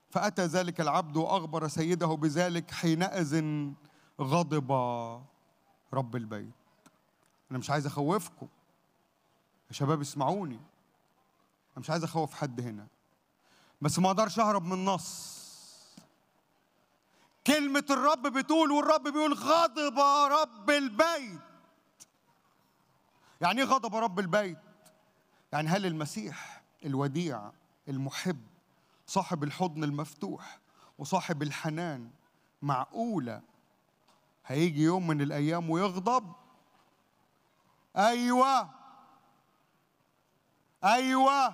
فأتى ذلك العبد وأخبر سيده بذلك حينئذ غضب رب البيت أنا مش عايز أخوفكم يا شباب اسمعوني أنا مش عايز أخوف حد هنا بس ما أقدرش أهرب من النص كلمة الرب بتقول والرب بيقول غضب رب البيت يعني ايه غضب رب البيت؟ يعني هل المسيح الوديع المحب صاحب الحضن المفتوح وصاحب الحنان معقولة هيجي يوم من الأيام ويغضب أيوة أيوة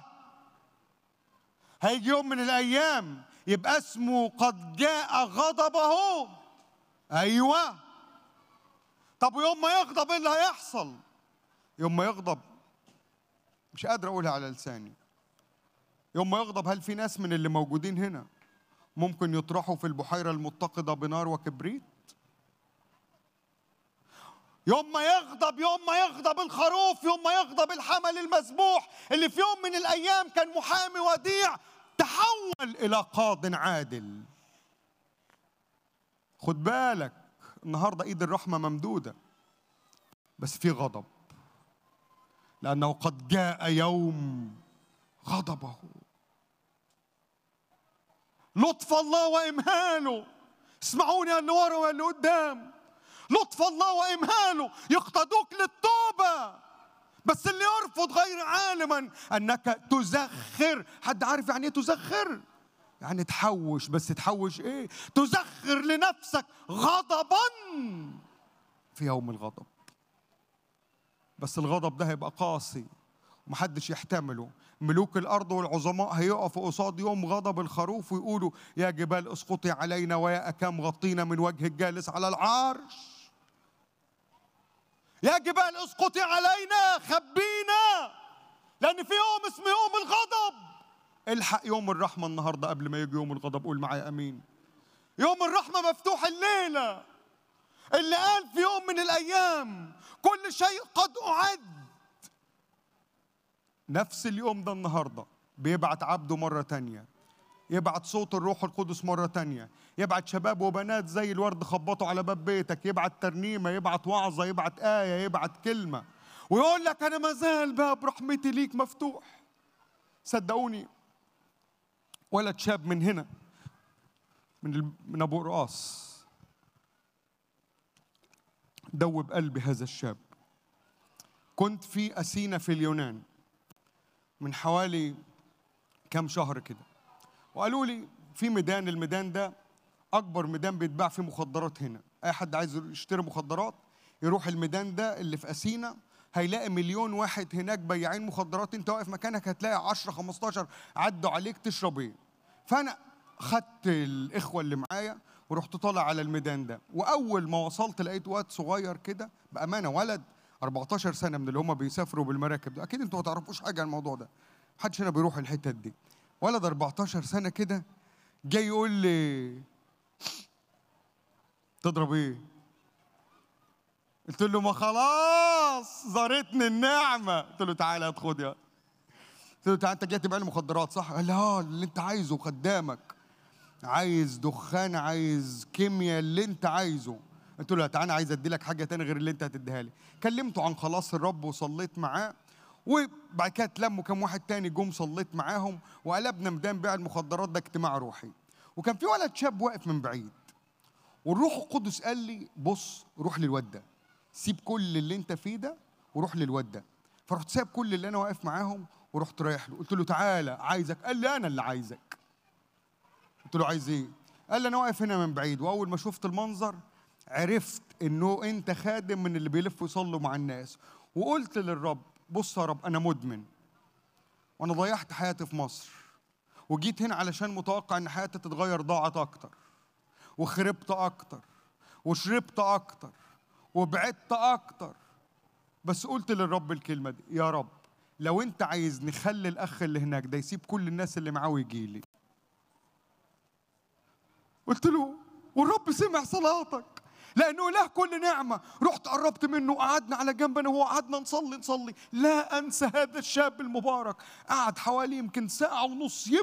هيجي يوم من الأيام يبقى اسمه قد جاء غضبه أيوة طب ويوم ما يغضب إيه اللي هيحصل يوم ما يغضب مش قادر أقولها على لساني يوم ما يغضب هل في ناس من اللي موجودين هنا ممكن يطرحوا في البحيرة المتقدة بنار وكبريت يوم ما يغضب يوم ما يغضب الخروف يوم ما يغضب الحمل المذبوح اللي في يوم من الأيام كان محامي وديع تحول إلى قاض عادل خد بالك النهاردة إيد الرحمة ممدودة بس في غضب لأنه قد جاء يوم غضبه لطف الله وإمهاله اسمعوني اللي ورا واللي قدام لطف الله وإمهاله يقتضوك للتوبة بس اللي يرفض غير عالما أنك تزخر حد عارف يعني إيه تزخر يعني تحوش بس تحوش إيه تزخر لنفسك غضبا في يوم الغضب بس الغضب ده هيبقى قاسي ومحدش يحتمله ملوك الارض والعظماء هيقفوا قصاد يوم غضب الخروف ويقولوا يا جبال اسقطي علينا ويا اكام غطينا من وجه الجالس على العرش يا جبال اسقطي علينا خبينا لان في يوم اسمه يوم الغضب الحق يوم الرحمه النهارده قبل ما يجي يوم الغضب قول معايا امين يوم الرحمه مفتوح الليله اللي قال في يوم من الايام كل شيء قد اعد نفس اليوم ده النهارده بيبعت عبده مره تانية يبعت صوت الروح القدس مرة تانية يبعت شباب وبنات زي الورد خبطوا على باب بيتك يبعت ترنيمة يبعت وعظة يبعت آية يبعت كلمة ويقول لك أنا ما زال باب رحمتي ليك مفتوح صدقوني ولد شاب من هنا من ال- من ابو قراص دوب قلبي هذا الشاب كنت في أثينا في اليونان من حوالي كام شهر كده وقالوا لي في ميدان الميدان ده اكبر ميدان بيتباع فيه مخدرات هنا اي حد عايز يشتري مخدرات يروح الميدان ده اللي في اثينا هيلاقي مليون واحد هناك بياعين مخدرات انت واقف مكانك هتلاقي 10 15 عدوا عليك تشرب ايه فانا خدت الاخوه اللي معايا ورحت طالع على الميدان ده واول ما وصلت لقيت واد صغير كده بامانه ولد 14 سنه من اللي هم بيسافروا بالمراكب ده اكيد انتوا ما تعرفوش حاجه عن الموضوع ده محدش هنا بيروح الحتت دي ولد 14 سنه كده جاي يقول لي تضرب ايه قلت له ما خلاص زارتني النعمه قلت له تعالى خد يا قلت له تعالى انت جاي تبيع لي مخدرات صح قال لي اه اللي انت عايزه خدامك عايز دخان عايز كيمياء اللي انت عايزه قلت له تعالى عايز ادي لك حاجه تاني غير اللي انت هتديها لي كلمته عن خلاص الرب وصليت معاه وبعد كده اتلموا كام واحد تاني جم صليت معاهم وقلبنا ميدان بيع المخدرات ده اجتماع روحي وكان في ولد شاب واقف من بعيد والروح القدس قال لي بص روح للواد ده سيب كل اللي انت فيه ده وروح للواد ده فرحت سايب كل اللي انا واقف معاهم ورحت رايح له قلت له تعالى عايزك قال لي انا اللي عايزك قلت له عايز ايه قال لي انا واقف هنا من بعيد واول ما شفت المنظر عرفت انه انت خادم من اللي بيلفوا يصلوا مع الناس وقلت للرب بص يا رب انا مدمن وانا ضيعت حياتي في مصر وجيت هنا علشان متوقع ان حياتي تتغير ضاعت اكتر وخربت اكتر وشربت اكتر وبعدت اكتر بس قلت للرب الكلمه دي يا رب لو انت عايز نخلي الاخ اللي هناك ده يسيب كل الناس اللي معاه ويجي لي قلت له والرب سمع صلاتك لانه له كل نعمه رحت قربت منه وقعدنا على جنب انا وهو قعدنا نصلي نصلي لا انسى هذا الشاب المبارك قعد حوالي يمكن ساعه ونص